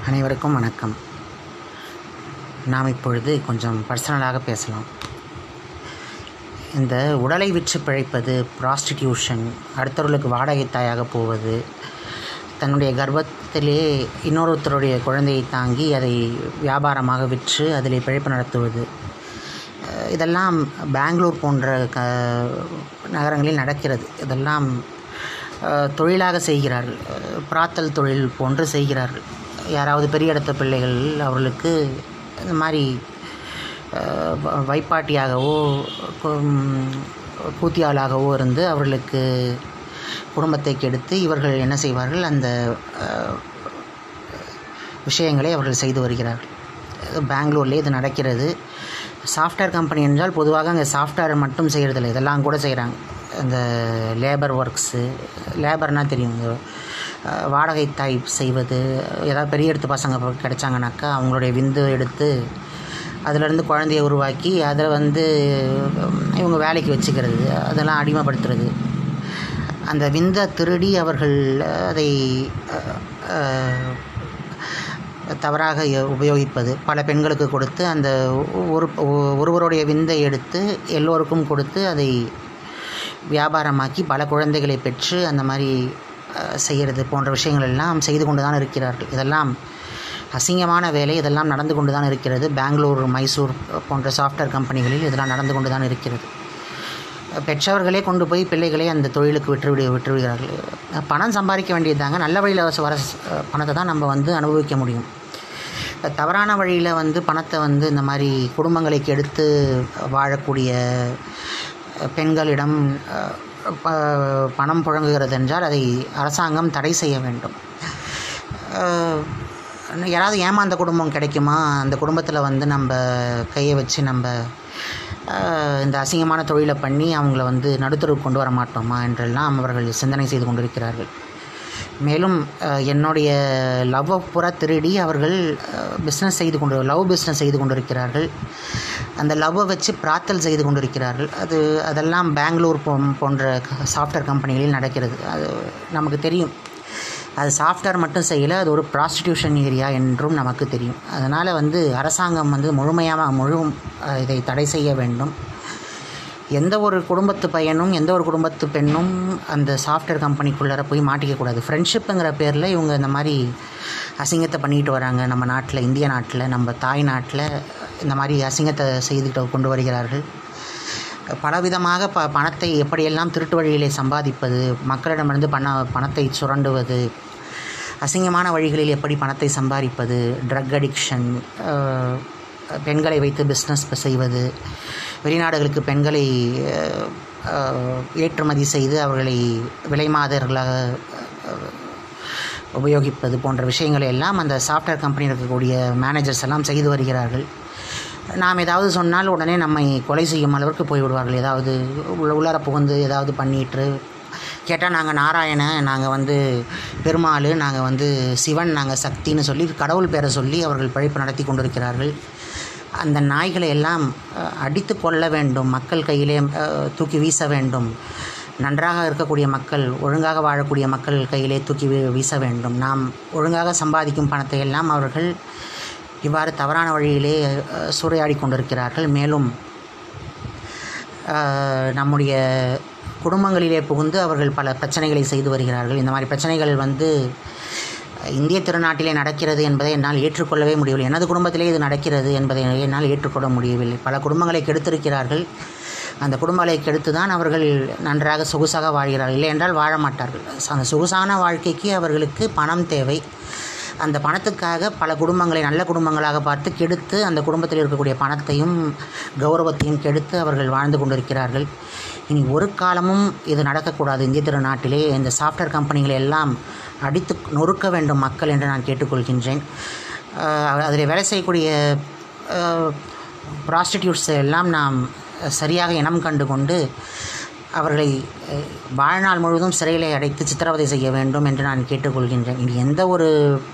அனைவருக்கும் வணக்கம் நாம் இப்பொழுது கொஞ்சம் பர்சனலாக பேசலாம் இந்த உடலை விற்று பிழைப்பது ப்ராஸ்டிடியூஷன் அடுத்தவர்களுக்கு வாடகை தாயாக போவது தன்னுடைய கர்ப்பத்திலே இன்னொருத்தருடைய குழந்தையை தாங்கி அதை வியாபாரமாக விற்று அதில் பிழைப்பு நடத்துவது அஹ் இதெல்லாம் பெங்களூர் போன்ற க நகரங்களில் நடக்கிறது இதெல்லாம் அஹ், தொழிலாக செய்கிறார்கள் அஹ், பிராத்தல் தொழில் போன்று செய்கிறார்கள் யாராவது பெரிய இடத்த பிள்ளைகள் அவர்களுக்கு இந்த மாதிரி அஹ், வ- வைப்பாட்டியாகவோ கு- கூத்தியாளாகவோ இருந்து அவர்களுக்கு குடும்பத்தை கெடுத்து இவர்கள் என்ன செய்வார்கள் அந்த அஹ், விஷயங்களை அவர்கள் செய்து வருகிறார்கள் பெங்களூர்லேயே இது நடக்கிறது சாஃப்ட்வேர் கம்பெனி என்றால் பொதுவாக அங்கே சாஃப்ட்வேர் மட்டும் செய்கிறதில்ல இதெல்லாம் கூட செய்கிறாங்க இந்த லேபர் ஒர்க்ஸு லேபர்னால் தெரியும் இந்த அஹ், வாடகை தாய் செய்வது ஏதாவது பெரிய எடுத்து பசங்க ப- கிடைச்சாங்கனாக்கா அவங்களுடைய விந்து எடுத்து அதிலிருந்து குழந்தைய உருவாக்கி அதை வந்து உம், இவங்க வேலைக்கு வச்சுக்கிறது அதெல்லாம் அடிமைப்படுத்துறது அந்த விந்தை திருடி அவர்கள் அதை அஹ், அஹ், தவறாக எ- உபயோகிப்பது பல பெண்களுக்கு கொடுத்து அந்த ஒரு ஒருவருடைய விந்தை எடுத்து எல்லோருக்கும் கொடுத்து அதை வியாபாரமாக்கி பல குழந்தைகளை பெற்று அந்த மாதிரி அஹ், செய்கிறது போன்ற விஷயங்கள் எல்லாம் செய்து கொண்டு தான் இருக்கிறார்கள் இதெல்லாம் அசிங்கமான வேலை இதெல்லாம் நடந்து கொண்டு தான் இருக்கிறது பெங்களூர் மைசூர் போன்ற சாஃப்ட்வேர் கம்பெனிகளில் இதெல்லாம் நடந்து கொண்டு தான் இருக்கிறது பெற்றவர்களே கொண்டு போய் பிள்ளைகளை அந்த தொழிலுக்கு விட்டுவிடு விட்டுவிடுகிறார்கள் பணம் சம்பாதிக்க வேண்டியதுதாங்க நல்ல வழியில் வர பணத்தை தான் நம்ம வந்து அனுபவிக்க முடியும் தவறான வழியில் வந்து பணத்தை வந்து இந்த மாதிரி குடும்பங்களை கெடுத்து வாழக்கூடிய பெண்களிடம் அஹ், ப- பணம் புழங்குகிறது என்றால் அதை அரசாங்கம் தடை செய்ய வேண்டும் அஹ், யாராவது ஏமாந்த குடும்பம் கிடைக்குமா அந்த குடும்பத்தில் வந்து நம்ம கையை வச்சு நம்ம அஹ், இந்த அசிங்கமான தொழிலை பண்ணி அவங்கள வந்து நடுத்தருக்கு கொண்டு வர மாட்டோமா என்றெல்லாம் அவர்கள் சிந்தனை செய்து கொண்டிருக்கிறார்கள் மேலும் அஹ், என்னுடைய லவ்வை பூரா திருடி அவர்கள் பிஸ்னஸ் செய்து கொண்டு லவ் பிஸ்னஸ் செய்து கொண்டிருக்கிறார்கள் அந்த லவ்வை வச்சு பிராத்தல் செய்து கொண்டிருக்கிறார்கள் அது அதெல்லாம் பெங்களூர் போ போன்ற சாஃப்ட்வேர் கம்பெனிகளில் நடக்கிறது அது நமக்கு தெரியும் அது சாஃப்ட்வேர் மட்டும் செய்யலை அது ஒரு ப்ராஸ்டிடியூஷன் ஏரியா என்றும் நமக்கு தெரியும் அதனால் வந்து அரசாங்கம் வந்து முழுமையாக முழு அஹ், இதை தடை செய்ய வேண்டும் எந்த ஒரு குடும்பத்து பையனும் எந்த ஒரு குடும்பத்து பெண்ணும் அந்த சாஃப்ட்வேர் கம்பெனிக்குள்ளார போய் மாட்டிக்கக்கூடாது ஃப்ரெண்ட்ஷிப்புங்கிற பேரில் இவங்க இந்த மாதிரி அசிங்கத்தை பண்ணிட்டு வராங்க நம்ம நாட்டில் இந்திய நாட்டில் நம்ம தாய் நாட்டில் இந்த மாதிரி அசிங்கத்தை செய்துக்கிட்டு கொண்டு வருகிறார்கள் பலவிதமாக ப பணத்தை எப்படியெல்லாம் திருட்டு வழியிலே சம்பாதிப்பது மக்களிடமிருந்து பண பணத்தை சுரண்டுவது அசிங்கமான வழிகளில் எப்படி பணத்தை சம்பாதிப்பது ட்ரக் அடிக்ஷன் பெண்களை வைத்து பிஸ்னஸ் செய்வது வெளிநாடுகளுக்கு பெண்களை அஹ், அஹ், ஏற்றுமதி செய்து அவர்களை விலைமாதர்களாக அஹ், உபயோகிப்பது போன்ற விஷயங்களை எல்லாம் அந்த சாஃப்ட்வேர் கம்பெனியில் இருக்கக்கூடிய மேனேஜர்ஸ் எல்லாம் செய்து வருகிறார்கள் நாம் ஏதாவது சொன்னால் உடனே நம்மை கொலை செய்யும் அளவிற்கு போய்விடுவார்கள் ஏதாவது உள்ள உள்ளார புகுந்து ஏதாவது பண்ணிட்டு கேட்டால் நாங்கள் நாராயணன் நாங்கள் வந்து பெருமாள் நாங்கள் வந்து சிவன் நாங்கள் சக்தின்னு சொல்லி கடவுள் பேரை சொல்லி அவர்கள் பழிப்பு நடத்தி கொண்டிருக்கிறார்கள் அந்த நாய்களை எல்லாம் அஹ், அடித்து கொள்ள வேண்டும் மக்கள் கையிலே அஹ், தூக்கி வீச வேண்டும் நன்றாக இருக்கக்கூடிய மக்கள் ஒழுங்காக வாழக்கூடிய மக்கள் கையிலே தூக்கி வீ- வீச வேண்டும் நாம் ஒழுங்காக சம்பாதிக்கும் பணத்தை எல்லாம் அவர்கள் இவ்வாறு தவறான வழியிலே அஹ், சூறையாடி கொண்டிருக்கிறார்கள் மேலும் அஹ், நம்முடைய குடும்பங்களிலே புகுந்து அவர்கள் பல பிரச்சனைகளை செய்து வருகிறார்கள் இந்த மாதிரி பிரச்சனைகள் வந்து அஹ், இந்திய திருநாட்டிலே நடக்கிறது என்பதை என்னால் ஏற்றுக்கொள்ளவே முடியவில்லை எனது குடும்பத்திலே இது நடக்கிறது என்பதை என்னால் ஏற்றுக்கொள்ள முடியவில்லை பல குடும்பங்களை கெடுத்திருக்கிறார்கள் அந்த குடும்பங்களை கெடுத்து தான் அவர்கள் நன்றாக சொகுசாக வாழ்கிறார்கள் இல்லை என்றால் வாழ மாட்டார்கள் அந்த சொகுசான வாழ்க்கைக்கு அவர்களுக்கு பணம் தேவை அந்த பணத்துக்காக பல குடும்பங்களை நல்ல குடும்பங்களாக பார்த்து கெடுத்து அந்த குடும்பத்தில் இருக்கக்கூடிய பணத்தையும் கௌரவத்தையும் கெடுத்து அவர்கள் வாழ்ந்து கொண்டிருக்கிறார்கள் இனி ஒரு காலமும் இது நடக்கக்கூடாது இந்திய திருநாட்டிலே இந்த சாஃப்ட்வேர் கம்பெனிகளை எல்லாம் அடித்து நொறுக்க வேண்டும் மக்கள் என்று நான் கேட்டுக்கொள்கின்றேன் அஹ் அதில் வேலை செய்யக்கூடிய ப்ராஸ்டிடியூட்ஸ் எல்லாம் நாம் சரியாக இனம் கண்டு கொண்டு அவர்களை அஹ், வாழ்நாள் முழுவதும் சிறையிலே அடைத்து சித்திரவதை செய்ய வேண்டும் என்று நான் கேட்டுக்கொள்கின்றேன் இனி எந்த ஒரு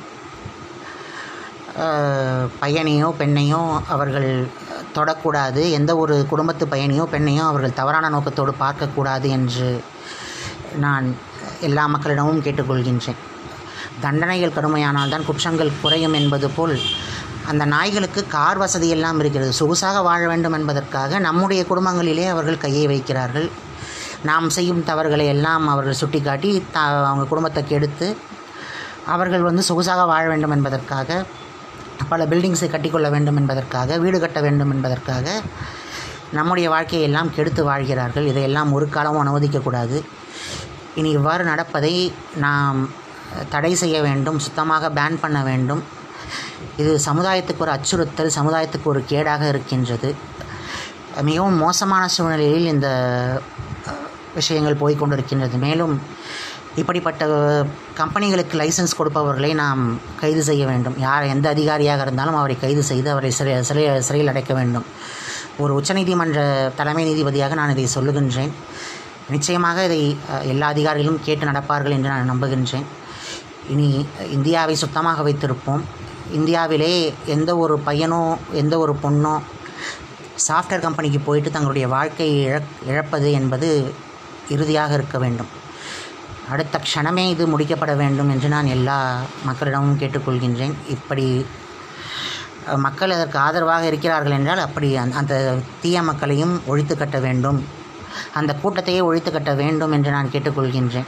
அஹ், பையனையோ பெண்ணையோ அவர்கள் தொடக்கூடாது எந்த ஒரு குடும்பத்து பையனையோ பெண்ணையோ அவர்கள் தவறான நோக்கத்தோடு பார்க்கக்கூடாது என்று நான் எல்லா மக்களிடமும் கேட்டுக்கொள்கின்றேன் தண்டனைகள் கடுமையானால் தான் குற்றங்கள் குறையும் என்பது போல் அந்த நாய்களுக்கு கார் வசதி எல்லாம் இருக்கிறது சொகுசாக வாழ வேண்டும் என்பதற்காக நம்முடைய குடும்பங்களிலே அவர்கள் கையை வைக்கிறார்கள் நாம் செய்யும் தவறுகளை எல்லாம் அவர்கள் சுட்டிக்காட்டி த அவங்க குடும்பத்தை கெடுத்து அவர்கள் வந்து சொகுசாக வாழ வேண்டும் என்பதற்காக பல பில்டிங்ஸை கட்டிக்கொள்ள வேண்டும் என்பதற்காக வீடு கட்ட வேண்டும் என்பதற்காக நம்முடைய வாழ்க்கையை எல்லாம் கெடுத்து வாழ்கிறார்கள் இதையெல்லாம் ஒரு காலமும் அனுமதிக்கக்கூடாது இனி இவ்வாறு நடப்பதை நாம் தடை செய்ய வேண்டும் சுத்தமாக பேன் பண்ண வேண்டும் இது சமுதாயத்துக்கு ஒரு அச்சுறுத்தல் சமுதாயத்துக்கு ஒரு கேடாக இருக்கின்றது மிகவும் மோசமான சூழ்நிலையில் இந்த அஹ், விஷயங்கள் போய் கொண்டிருக்கின்றது மேலும் இப்படிப்பட்ட கம்பெனிகளுக்கு லைசன்ஸ் கொடுப்பவர்களை நாம் கைது செய்ய வேண்டும் யார் எந்த அதிகாரியாக இருந்தாலும் அவரை கைது செய்து அவரை சிறை சிறை சிறையில் அடைக்க வேண்டும் ஒரு உச்சநீதிமன்ற தலைமை நீதிபதியாக நான் இதை சொல்லுகின்றேன் நிச்சயமாக இதை அஹ், எல்லா அதிகாரிகளும் கேட்டு நடப்பார்கள் என்று நான் நம்புகின்றேன் இனி இந்தியாவை சுத்தமாக வைத்திருப்போம் இந்தியாவிலே எந்த ஒரு பையனோ எந்த ஒரு பொண்ணோ சாஃப்ட்வேர் கம்பெனிக்கு போயிட்டு தங்களுடைய வாழ்க்கையை இழக் இழப்பது என்பது இறுதியாக இருக்க வேண்டும் அடுத்த க்ஷணமே இது முடிக்கப்பட வேண்டும் என்று நான் எல்லா மக்களிடமும் கேட்டுக்கொள்கின்றேன் இப்படி அஹ், மக்கள் அதற்கு ஆதரவாக இருக்கிறார்கள் என்றால் அப்படி அந்த அந்த தீய மக்களையும் ஒழித்து கட்ட வேண்டும் அந்த கூட்டத்தையே ஒழித்து கட்ட வேண்டும் என்று நான் கேட்டுக்கொள்கின்றேன்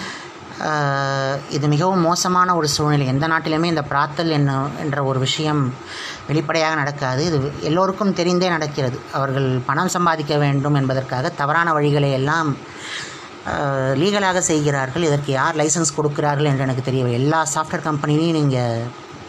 அஹ், இது மிகவும் மோசமான ஒரு சூழ்நிலை எந்த நாட்டிலுமே இந்த பிராத்தல் என்ன என்ற ஒரு விஷயம் வெளிப்படையாக நடக்காது இது எல்லோருக்கும் தெரிந்தே நடக்கிறது அவர்கள் பணம் சம்பாதிக்க வேண்டும் என்பதற்காக தவறான வழிகளை எல்லாம் அஹ், லீகலாக செய்கிறார்கள் இதற்கு யார் லைசன்ஸ் கொடுக்கிறார்கள் என்று எனக்கு தெரியவில்லை எல்லா சாஃப்ட்வேர் கம்பெனிலையும் நீங்கள்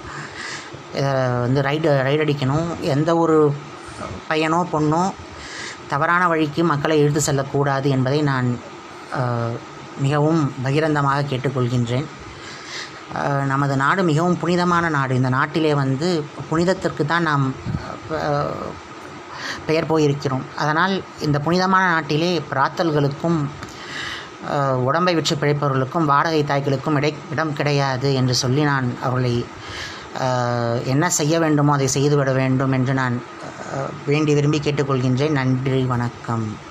வந்து ரைடு ரைடு அடிக்கணும் எந்த ஒரு பையனோ பொண்ணோ தவறான வழிக்கு மக்களை இழுத்து செல்லக்கூடாது என்பதை நான் அஹ், மிகவும் பகிரந்தமாக கேட்டுக்கொள்கின்றேன் அஹ், நமது நாடு மிகவும் புனிதமான நாடு இந்த நாட்டிலே வந்து புனிதத்திற்கு தான் நாம் அஹ், பெயர் போயிருக்கிறோம் அதனால் இந்த புனிதமான நாட்டிலே பிராத்தல்களுக்கும் அஹ், உடம்பை விற்று பிழைப்பவர்களுக்கும் வாடகை தாய்களுக்கும் இடை இடம் கிடையாது என்று சொல்லி நான் அவர்களை அஹ், என்ன செய்ய வேண்டுமோ அதை செய்துவிட வேண்டும் என்று நான் அஹ், வேண்டி விரும்பி கேட்டுக்கொள்கின்றேன் நன்றி வணக்கம்